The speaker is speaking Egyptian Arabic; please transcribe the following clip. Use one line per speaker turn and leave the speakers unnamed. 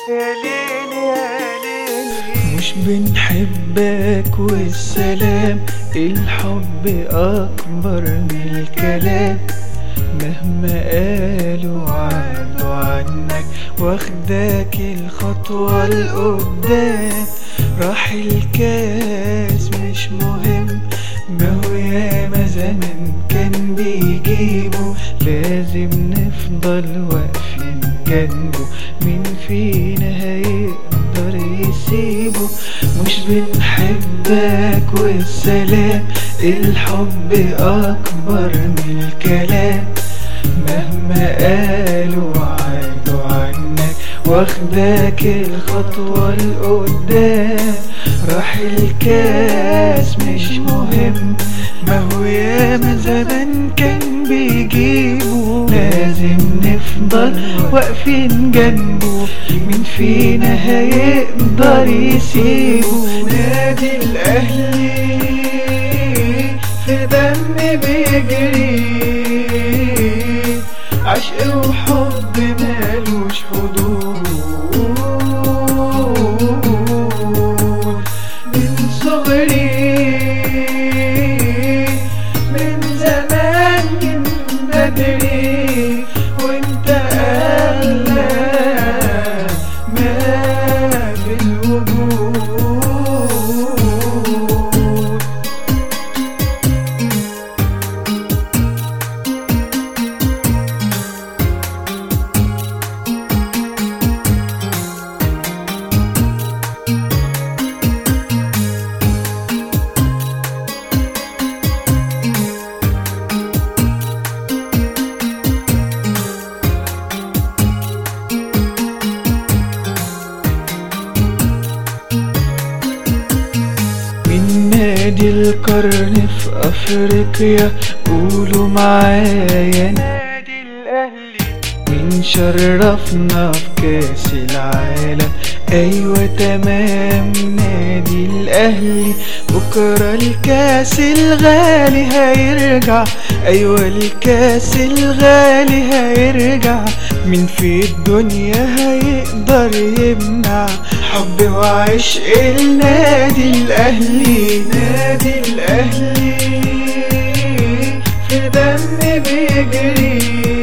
يا ليل يا ليل
مش بنحبك والسلام الحب أكبر من الكلام مهما قالوا عادوا عنك واخداك الخطوة لقدام راح الكاس مش مهم ما هو ياما زمن كان بيجيبه لازم نفضل واقفين جنبه مين فينا هيقدر يسيبه مش بنحبك والسلام الحب أكبر من الكلام مهما قالوا عادوا عنك واخداك الخطوة لقدام راح الكاس مش مهم ما هو ياما زمان كان بيجيبه لازم نفضل واقفين جنبه مين فينا هيقدر يسيبه نادي الأهلي في دم بيجري عشق وحب مالوش حدود من صغري من زمان من بدري وانت أغلى ما في الوجود من نادي القرن في أفريقيا قولوا معايا
نادي الأهلي
مين شرفنا في كاس العالم أيوة تمام نادي الأهلي بكرة الكاس الغالي هيرجع أيوة الكاس الغالي هيرجع مين في الدنيا هيقدر يمنع حب وعشق النادي الأهلي نادي الأهلي في دم بيجري